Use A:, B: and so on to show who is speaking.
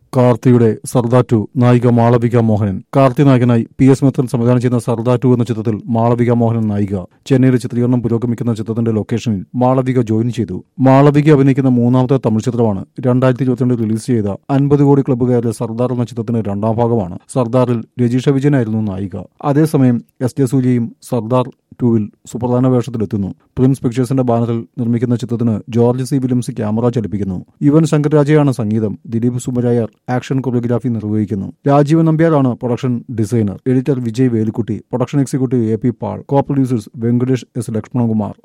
A: കാർത്തിയുടെ Sardar to നായിക മാളവിക മോഹനൻ കാർത്തി നായകനായി P S മിത്രൻ സംവിധാനം ചെയ്യുന്ന സർദാർ ടു എന്ന ചിത്രത്തിൽ മാളവിക മോഹനൻ നായിക ചെന്നൈയിൽ ചിത്രീകരണം പുരോഗമിക്കുന്ന ചിത്രത്തിന്റെ ലൊക്കേഷനിൽ മാളവിക ജോയിൻ ചെയ്തു മാളവിക അഭിനയിക്കുന്ന മൂന്നാമത്തെ തമിഴ് ചിത്രമാണ് രണ്ടായിരത്തി ഇരുപത്തിരണ്ടിൽ റിലീസ് ചെയ്ത അൻപത് കോടി ക്ലബ്ബ് കയറിയ സർദാർ എന്ന ചിത്രത്തിന്റെ രണ്ടാം ഭാഗമാണ് സർദാറിൽ രജീഷ വിജയനായിരുന്നു നായിക അതേസമയം എസ് ജെ സൂര്യയും സർദാർ ടൂവിൽ സുപ്രധാന വേഷത്തിലെത്തുന്നു പ്രിൻസ് പിക്ചേഴ്സിന്റെ ബാനറിൽ നിർമ്മിക്കുന്ന ചിത്രത്തിന് ജോർജ് സി വില്യംസ് ക്യാമറ ചലിപ്പിക്കുന്നു യുവൻ ശങ്കർ രാജയാണ് സംഗീതം ദിലീപ് സുമരായർ ആക്ഷൻ കൊറിയോഗ്രാഫി നിർവഹിക്കുന്നു രാജീവൻ നമ്പ്യാരാണ് production designer editor Vijay Velukutty production executive A P Pal co producers Venkatesh S ലക്ഷ്മണകുമാർ